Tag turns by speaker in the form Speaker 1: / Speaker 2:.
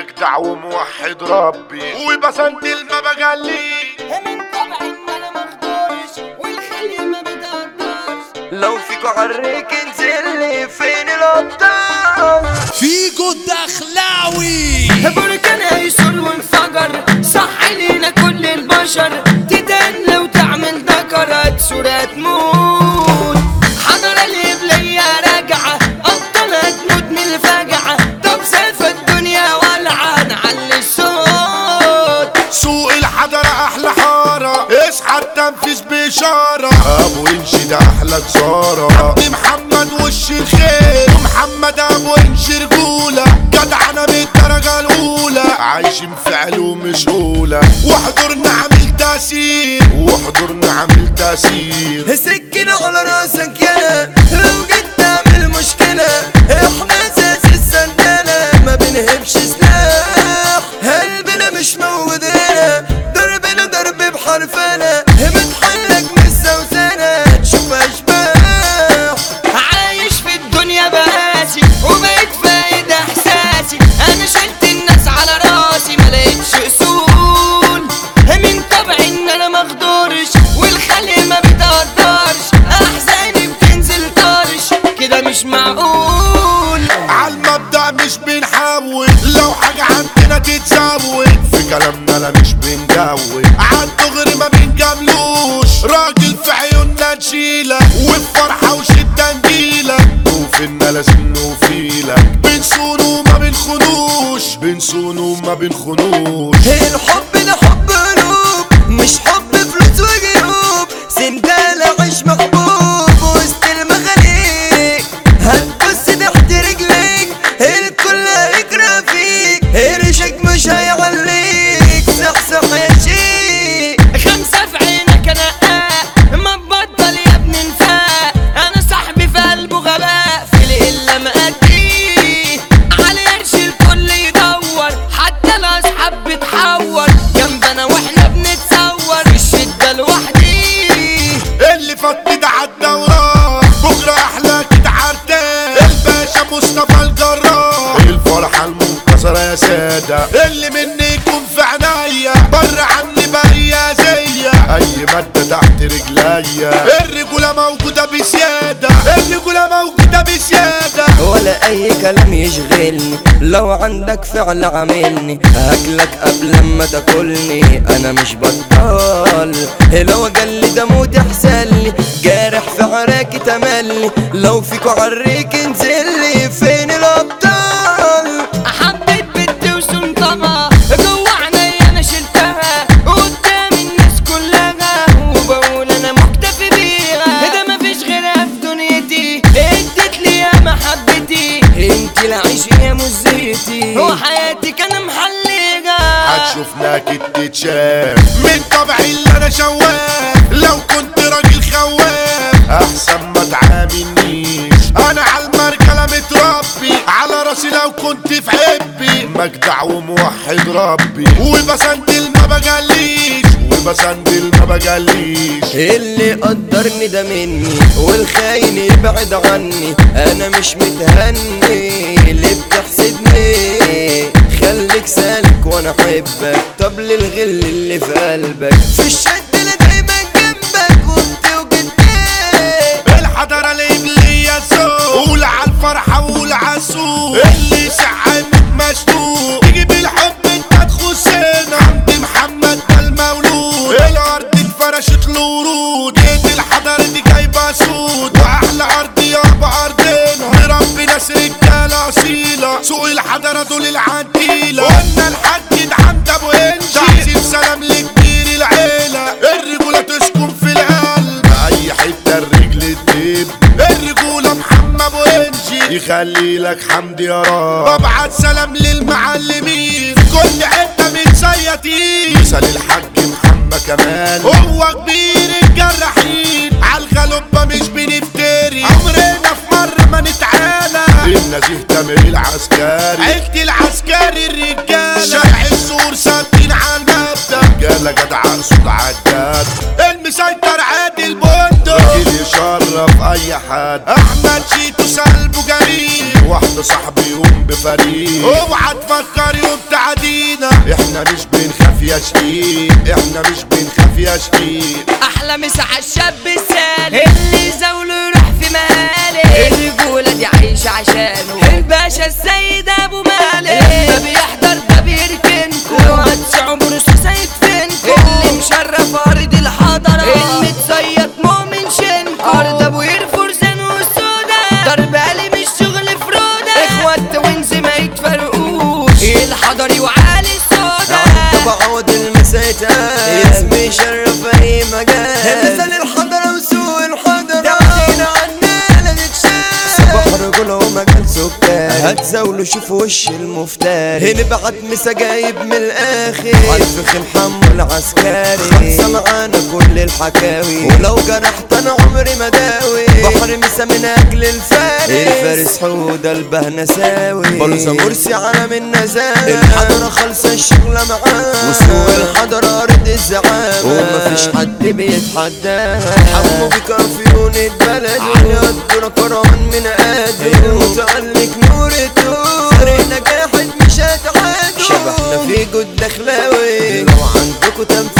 Speaker 1: مجدع وموحد ربي وبسنتل ما بجلي
Speaker 2: من طبع ان انا مقدرش والخلي ما بتقدرش
Speaker 3: لو فيكو عريك انزل لي فين الابطال
Speaker 4: فيجو الدخلاوي
Speaker 2: بركان هيسول وانفجر صح لينا كل البشر تدان لو تعمل ذكر هتسور هتموت حضر الإبلية راجعة أبطال هتموت من الفجعة طب سيف الدنيا ولعة نعلي الصوت
Speaker 1: سوق الحضرة احلى حارة اصحى التنفيذ بإشارة ابو انشي ده احلى جزارة دي محمد وش الخير ومحمد ابو انشي رجولة جدعنا من الدرجة الاولى عايشين في علوم مشهولة واحضرنا عامل تأثير واحضرنا عامل تأثير
Speaker 3: سكينة على راسك يالا لو جيت تعمل مشكلة احنا اساس السندانة ما بنهبش سلاح قلبنا مش موجود هنا ضربنا ضرب بحرفنا بتحلك من السوسنة تشوف اشباح
Speaker 2: عايش في الدنيا بقاسي وبقيت فايد احساسي انا شلت الناس على راسي ما لقيتش اصول من طبعي ان انا مقدرش والخلق ما بتقدرش احزاني بتنزل طرش كده مش معقول
Speaker 1: عالمبدأ مش بنحول لو حاجة عندنا تتزود في كلامنا لا مش بنجود عالدغري ما بنجاملوش راجل في عيوننا نشيلك وفي فرحة وشدة نجيلك وفينا لازم نوفيلك بنصون وما بنخونوش بنصون وما بنخونوش
Speaker 3: الحب ده حب قلوب مش حب فلوس وجيوب سندالة عيش محبوب وسط المخاليق هتبص تحت رجليك الكل هيجرى فيك قرشك مش هيعليك صحصح يا شيخ
Speaker 2: خمسة في عينك انا آه ما تبطل يا ابن نفاق انا صاحبي في قلبه غباء في القلة مأديه على قرش الكل يدور حتى الاصحاب بتحور جنبنا واحنا بنتصور في الشدة لوحدي
Speaker 1: اللي فات ده عالدوران بكرة أحلى كده عرتان الباشا مصطفى الجراح الفرحة المنتصرة يا سادة اللي مني يكون في عينيا بره عني بقى يا زيا أي مادة تحت رجليا الرجولة موجودة بزيادة الرجولة موجودة بزيادة
Speaker 3: ولا اي كلام يشغلني لو عندك فعل عاملني هاكلك قبل ما تاكلني انا مش بطال لو قال ده موت يحسلي جارح في عراكي تملي لو فيكو عريك انزلي فين الابطال
Speaker 2: حبيت بنت وسنطبة جوا عيني انا شلتها قدام الناس كلها وبقول انا مكتفي بيها ده مفيش غيرها في دنيتي اديت لي يا محبتي
Speaker 3: انت العيش يا مزيتي
Speaker 2: وحياتي كان محليها
Speaker 1: هتشوفنا اكيد تتشاف من طبعي اللي انا شواف لو كنت راجل خواف احسن ما تعاملنيش انا على المركله متربي على راسي لو كنت في حبي مجدع وموحد ربي وبسندل ما بجليش وبسندل ما بجليش
Speaker 3: اللي قدرني ده مني والخاين يبعد عني انا مش متهني اللي بتحسدني خليك سالك وانا احبك طب للغل اللي في قلبك في الشد اللي دايما جنبك وبت وجدتك
Speaker 1: الحضرة الإبلية سوق قول على الفرحة وقول على السوق اللي سعادك مشتوق تجيب الحب انت تخصنا عند محمد ده المولود الأرض اتفرشت له ورود ايد الحضرة دي جايبة سود وأحلى أرض يابا أرضنا ربي ناس رجالة أصيلة سوق الحضرة دول العديلة قلنا الحاج ده عند أبو إنجي تعزيم سلام لكبير العيلة الرجولة تسكن في القلب أي حتة الرجل تدب الرجولة محمد أبو إنجي يخلي لك حمد يا رب ببعت سلام للمعلمين في كل حتة متسيطين مثال الحاج محمد كمال هو كبير الجراحين عالغلبة مش بنفتري عمرنا في مرة ما نتعالى النزيه تامر العسكري عيلة العسكري الرجالة شارع السور ثابتين على المبدأ رجالة جدع صوت عجاد المسيطر عادل بندق راجل يشرف اي حد احمد شيتو سلبه جريء واحدة صاحبي يقوم بفريق اوعى تفكر يوم تعال احنا مش بنخاف يا شقيق احنا مش بنخاف يا شقيق
Speaker 2: احلى مسا عالشاب السالي اللي زوله يروح في مالي الرجولة دي عايشة عشانه الباشا السيد ابو مالك لما بيحضر ده بيركنكو وقت عمره سايب فينكو اللي مشرف ارض الحضرة المتصيد مؤمن شنكو ارض ابو ير فرسان والسودا ضرب قلي مش شغل فرودة اخوات وينز ما يتفرقوش الحضري وعالي السودا
Speaker 3: بعود المسيتات اسمي شرف اي مجال مثل الحضرة وسوق الحضرة دعينا عنا لا نتشاف صباح رجل ومجال سكان هتزاولوا شوفوا وش المفتري نبعت مسا جايب من الاخر عالفخ محمل عسكري خلصة معانا كل الحكاوي ولو جرحت انا عمري ما داوي بحر مسا من اجل الفارس الفارس حودة البهنة ساوي بلوزة مرسي على من نزاوي الحضرة خالصة الشغلة معاه وسوق الحضرة ارض الزعامة ومفيش حد بيتحداها حمو بكرفيون البلد على الدورة كرهان من قادر المتألق نور الدور فريق نجاحد مش هتعادوا شبحنا في جود دخلاوي لو عندكوا تنفيذ